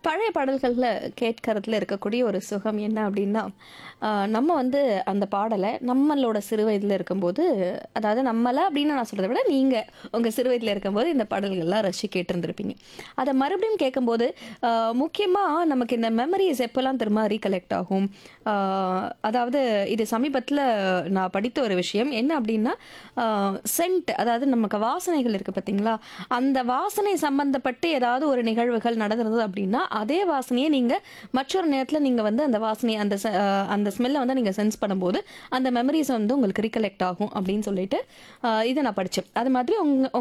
பழைய பாடல்களில் கேட்கறதுல இருக்கக்கூடிய ஒரு சுகம் என்ன அப்படின்னா ஆஹ் நம்ம வந்து அந்த பாடலை நம்மளோட சிறு வயதில் இருக்கும்போது அதாவது நம்மள அப்படின்னு நான் சொல்கிறத விட நீங்கள் உங்கள் சிறு வயதில் இருக்கும்போது இந்த பாடல்கள்லாம் ரசிச்சு கேட்டிருந்திருப்பீங்க அதை மறுபடியும் கேட்கும்போது முக்கியமாக நமக்கு இந்த மெமரிஸ் எப்போல்லாம் திரும்ப ரீகலெக்ட் ஆகும் ஆஹ் அதாவது இது சமீபத்தில் நான் படித்த ஒரு விஷயம் என்ன அப்படின்னா சென்ட் அதாவது நமக்கு வாசனைகள் இருக்குது பார்த்தீங்களா அந்த வாசனை சம்பந்தப்பட்டு ஏதாவது ஒரு நிகழ்வுகள் நடந்திருந்தது அப்படின்னா அதே வாசனையை நீங்கள் மற்றொரு நேரத்தில் நீங்கள் வந்து அந்த வாசனையை அந்த ச- ஆஹ் அந்த ஸ்மெல்லை வந்து நீங்கள் சென்ஸ் பண்ணும்போது அந்த மெமரிஸ் வந்து உங்களுக்கு ரீகலெக்ட் ஆகும் அப்படின்னு சொல்லிட்டு ஆஹ் இதை நான் படித்தேன் அது மாதிரி உங்க